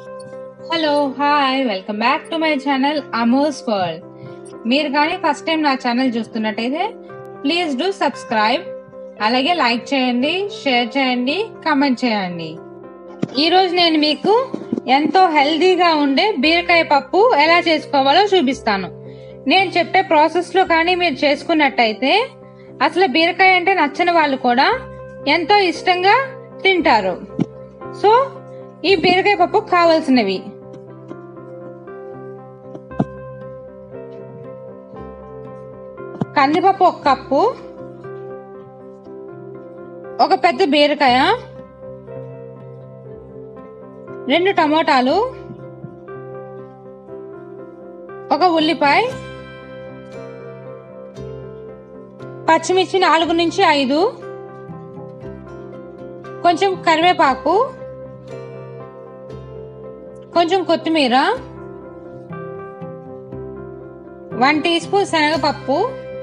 hello hi welcome back to my channel Amos world మీరు కానీ first time నా channel చూస్తున్నట్టయితే ప్లీజ్ డూ సబ్స్క్రైబ్ అలాగే లైక్ చేయండి షేర్ చేయండి కమెంట్ చేయండి ఈరోజు నేను మీకు ఎంతో హెల్తీగా ఉండే బీరకాయ పప్పు ఎలా చేసుకోవాలో చూపిస్తాను నేను చెప్పే ప్రాసెస్లో కానీ మీరు చేసుకున్నట్టయితే అసలు బీరకాయ అంటే నచ్చని వాళ్ళు కూడా ఎంతో ఇష్టంగా తింటారు సో ఈ బీరకాయ పప్పు కావాల్సినవి కందిపప్పు ఒక కప్పు ఒక పెద్ద బీరకాయ రెండు టమోటాలు ఒక ఉల్లిపాయ పచ్చిమిర్చి నాలుగు నుంచి ఐదు కొంచెం కరివేపాకు కొంచెం కొత్తిమీర వన్ టీ స్పూన్ శనగపప్పు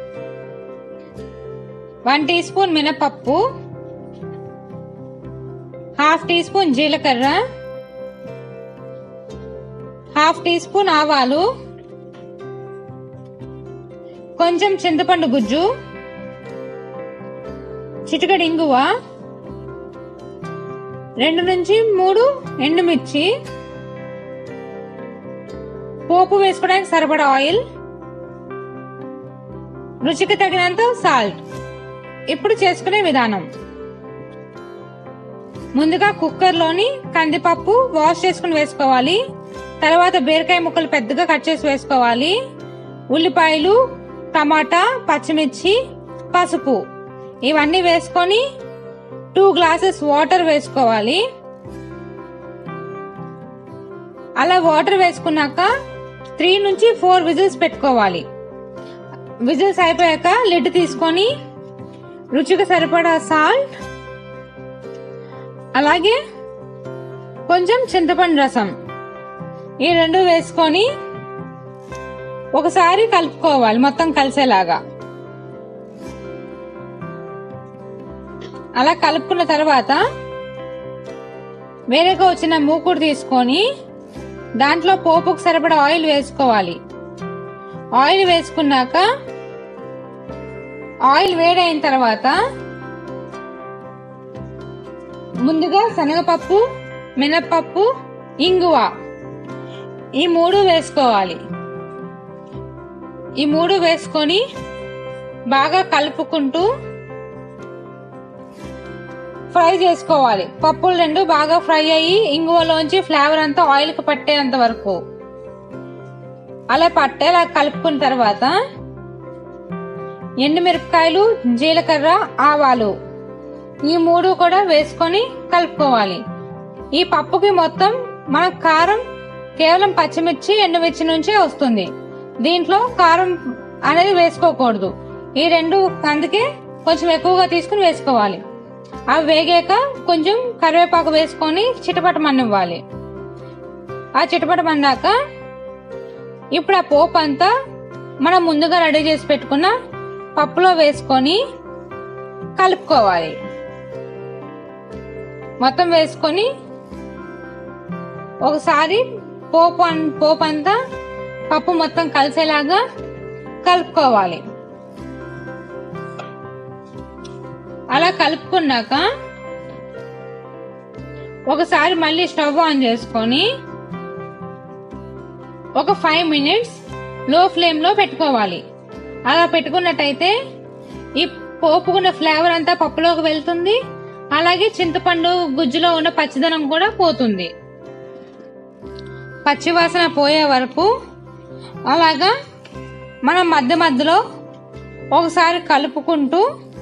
వన్ టీ స్పూన్ మినపప్పు హాఫ్ టీ స్పూన్ జీలకర్ర హాఫ్ టీ స్పూన్ ఆవాలు కొంచెం చింతపండు గుజ్జు చిటికడి ఇంగువ రెండు నుంచి మూడు ఎండుమిర్చి పోపు వేసుకోవడానికి సరిపడా ఆయిల్ రుచికి తగినంత సాల్ట్ ఇప్పుడు చేసుకునే విధానం ముందుగా కుక్కర్లోని కందిపప్పు వాష్ చేసుకుని వేసుకోవాలి తర్వాత బీరకాయ ముక్కలు పెద్దగా కట్ చేసి వేసుకోవాలి ఉల్లిపాయలు టమాటా పచ్చిమిర్చి పసుపు ఇవన్నీ వేసుకొని టూ గ్లాసెస్ వాటర్ వేసుకోవాలి అలా వాటర్ వేసుకున్నాక త్రీ నుంచి ఫోర్ విజిల్స్ పెట్టుకోవాలి విజిల్స్ అయిపోయాక లిడ్ తీసుకొని రుచికి సరిపడా సాల్ట్ అలాగే కొంచెం చింతపండు రసం ఈ రెండు వేసుకొని ఒకసారి కలుపుకోవాలి మొత్తం కలిసేలాగా అలా కలుపుకున్న తర్వాత వేరేగా వచ్చిన మూకుడు తీసుకొని దాంట్లో పోపుకు సరిపడా ఆయిల్ వేసుకోవాలి ఆయిల్ వేసుకున్నాక ఆయిల్ వేడైన తర్వాత ముందుగా శనగపప్పు మినప్పప్పు ఇంగువ ఈ మూడు వేసుకోవాలి ఈ మూడు వేసుకొని బాగా కలుపుకుంటూ ఫ్రై చేసుకోవాలి పప్పులు రెండు బాగా ఫ్రై అయ్యి ఇంగువలోంచి ఫ్లేవర్ అంతా ఆయిల్కి పట్టేంత వరకు అలా పట్టేలా కలుపుకున్న తర్వాత ఎండుమిరపకాయలు జీలకర్ర ఆవాలు ఈ మూడు కూడా వేసుకొని కలుపుకోవాలి ఈ పప్పుకి మొత్తం మన కారం కేవలం పచ్చిమిర్చి ఎండుమిర్చి నుంచే వస్తుంది దీంట్లో కారం అనేది వేసుకోకూడదు ఈ రెండు అందుకే కొంచెం ఎక్కువగా తీసుకుని వేసుకోవాలి అవి వేగాక కొంచెం కరివేపాకు వేసుకొని చిటపటమనివ్వాలి ఆ చిటపటమన్నాక ఇప్పుడు ఆ పోపు అంతా మనం ముందుగా రెడీ చేసి పెట్టుకున్న పప్పులో వేసుకొని కలుపుకోవాలి మొత్తం వేసుకొని ఒకసారి పోపు అన్- పోపు అంతా పప్పు మొత్తం కలిసేలాగా కలుపుకోవాలి అలా కలుపుకున్నాక ఒకసారి మళ్ళీ స్టవ్ ఆన్ చేసుకొని ఒక ఫైవ్ మినిట్స్ లో ఫ్లేమ్లో పెట్టుకోవాలి అలా పెట్టుకున్నట్టయితే ఈ పోపుకున్న ఫ్లేవర్ అంతా పప్పులోకి వెళ్తుంది అలాగే చింతపండు గుజ్జులో ఉన్న పచ్చిదనం కూడా పోతుంది పచ్చివాసన పోయే వరకు అలాగా మనం మధ్య మధ్యలో ఒకసారి కలుపుకుంటూ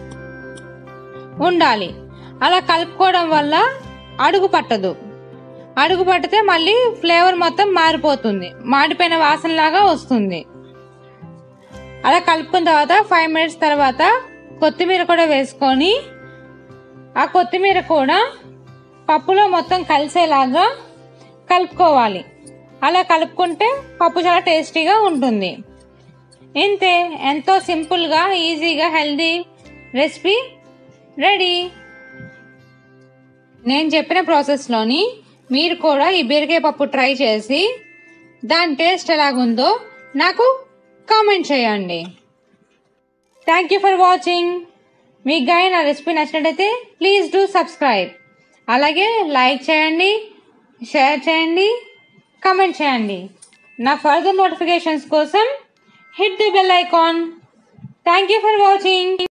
ఉండాలి అలా కలుపుకోవడం వల్ల అడుగు పట్టదు అడుగు పడితే మళ్ళీ ఫ్లేవర్ మొత్తం మారిపోతుంది మాడిపోయిన వాసనలాగా వస్తుంది అలా కలుపుకున్న తర్వాత ఫైవ్ మినిట్స్ తర్వాత కొత్తిమీర కూడా వేసుకొని ఆ కొత్తిమీర కూడా పప్పులో మొత్తం కలిసేలాగా కలుపుకోవాలి అలా కలుపుకుంటే పప్పు చాలా టేస్టీగా ఉంటుంది ఇంతే ఎంతో సింపుల్గా ఈజీగా హెల్దీ రెసిపీ రెడీ నేను చెప్పిన ప్రాసెస్లోని మీరు కూడా ఈ బీరకాయ పప్పు ట్రై చేసి దాని టేస్ట్ ఎలాగుందో నాకు కామెంట్ చేయండి థ్యాంక్ యూ ఫర్ వాచింగ్ మీకు కానీ నా రెసిపీ నచ్చినట్టయితే ప్లీజ్ డూ సబ్స్క్రైబ్ అలాగే లైక్ చేయండి షేర్ చేయండి కామెంట్ చేయండి నా ఫర్దర్ నోటిఫికేషన్స్ కోసం hit the bell icon thank you for watching